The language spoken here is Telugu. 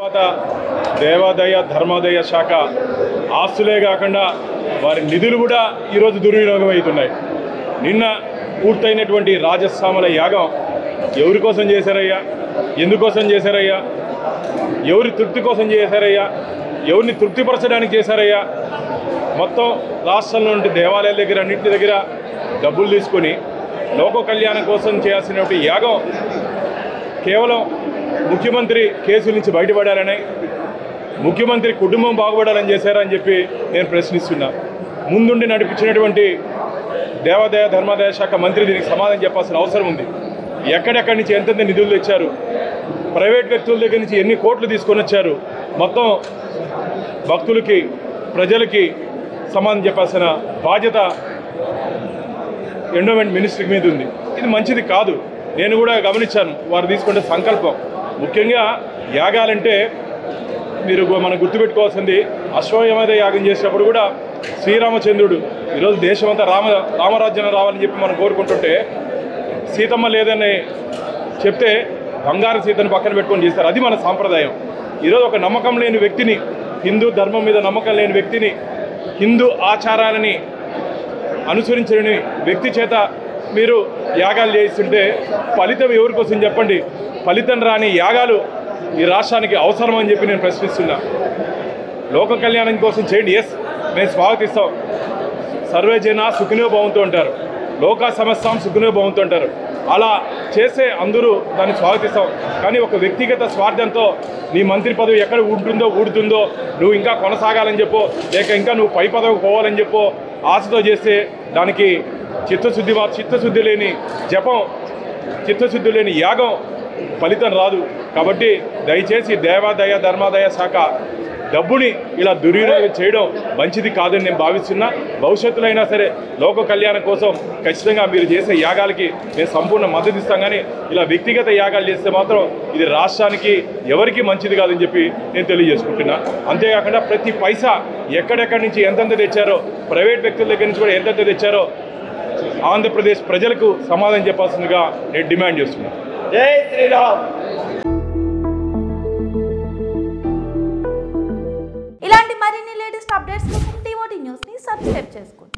తర్వాత దేవాదాయ ధర్మాదాయ శాఖ ఆస్తులే కాకుండా వారి నిధులు కూడా ఈరోజు దుర్వినియోగం అవుతున్నాయి నిన్న పూర్తయినటువంటి రాజస్వాముల యాగం ఎవరి కోసం చేశారయ్యా ఎందుకోసం చేశారయ్యా ఎవరి తృప్తి కోసం చేశారయ్యా ఎవరిని తృప్తిపరచడానికి చేశారయ్యా మొత్తం రాష్ట్రంలో ఉండే దేవాలయాల దగ్గర అన్నింటి దగ్గర డబ్బులు తీసుకొని లోక కళ్యాణం కోసం చేయాల్సినటువంటి యాగం కేవలం ముఖ్యమంత్రి కేసుల నుంచి బయటపడాలని ముఖ్యమంత్రి కుటుంబం బాగుపడాలని చేశారని చెప్పి నేను ప్రశ్నిస్తున్నా ముందుండి నడిపించినటువంటి దేవాదాయ ధర్మాదాయ శాఖ మంత్రి దీనికి సమాధానం చెప్పాల్సిన అవసరం ఉంది ఎక్కడెక్కడి నుంచి ఎంతెంత నిధులు తెచ్చారు ప్రైవేట్ వ్యక్తుల దగ్గర నుంచి ఎన్ని కోట్లు తీసుకొని వచ్చారు మొత్తం భక్తులకి ప్రజలకి సమాధానం చెప్పాల్సిన బాధ్యత ఎండోమెంట్ మినిస్ట్రీ మీద ఉంది ఇది మంచిది కాదు నేను కూడా గమనించాను వారు తీసుకునే సంకల్పం ముఖ్యంగా యాగాలంటే మీరు గు- మనం గుర్తుపెట్టుకోవాల్సింది అశ్వమేధ యాగం చేసినప్పుడు కూడా శ్రీరామచంద్రుడు ఈరోజు దేశమంతా రామ రామరాజ్యం రావాలని చెప్పి మనం కోరుకుంటుంటే సీతమ్మ లేదని చెప్తే బంగారు సీతను పక్కన పెట్టుకొని చేస్తారు అది మన సాంప్రదాయం ఈరోజు ఒక నమ్మకం లేని వ్యక్తిని హిందూ ధర్మం మీద నమ్మకం లేని వ్యక్తిని హిందూ ఆచారాలని అనుసరించని వ్యక్తి చేత మీరు యాగాలు చేస్తుంటే ఫలితం ఎవరి కోసం చెప్పండి ఫలితం రాని యాగాలు ఈ రాష్ట్రానికి అవసరం అని చెప్పి నేను ప్రశ్నిస్తున్నా లోక కళ్యాణం కోసం చేయండి ఎస్ మేము స్వాగతిస్తాం సర్వే జన సుఖినో భవంతు అంటారు లోక సమస్తం సుఖినో భవంతు అంటారు అలా చేసే అందరూ దాన్ని స్వాగతిస్తాం కానీ ఒక వ్యక్తిగత స్వార్థంతో నీ మంత్రి పదవి ఎక్కడ ఉంటుందో ఊడుతుందో నువ్వు ఇంకా కొనసాగాలని చెప్పో లేక ఇంకా నువ్వు పై పదవికి పోవాలని చెప్పో ఆశతో చేస్తే దానికి చిత్తశుద్ధి మా చిత్తశుద్ధి లేని జపం చిత్తశుద్ధి లేని యాగం ఫలితం రాదు కాబట్టి దయచేసి దేవాదయ ధర్మాదయ శాఖ డబ్బుని ఇలా దుర్వినియోగం చేయడం మంచిది కాదని నేను భావిస్తున్నా భవిష్యత్తులో అయినా సరే లోక కళ్యాణం కోసం ఖచ్చితంగా మీరు చేసే యాగాలకి నేను సంపూర్ణ మద్దతు ఇస్తాను కానీ ఇలా వ్యక్తిగత యాగాలు చేస్తే మాత్రం ఇది రాష్ట్రానికి ఎవరికి మంచిది కాదని చెప్పి నేను తెలియజేసుకుంటున్నా అంతేకాకుండా ప్రతి పైసా ఎక్కడెక్కడి నుంచి ఎంతెంత తెచ్చారో ప్రైవేట్ వ్యక్తుల దగ్గర నుంచి కూడా ఎంతెంత తెచ్చారో ఆంధ్రప్రదేశ్ ప్రజలకు సమాధానం చెప్పాల్సిందిగా నేను డిమాండ్ చేస్తున్నాను జై శ్రీరామ్ ఇలాంటి మరిన్ని లేటెస్ట్ అప్డేట్స్ కోసం టీఓటీ న్యూస్ని సబ్స్క్రైబ్ చేసుకోండి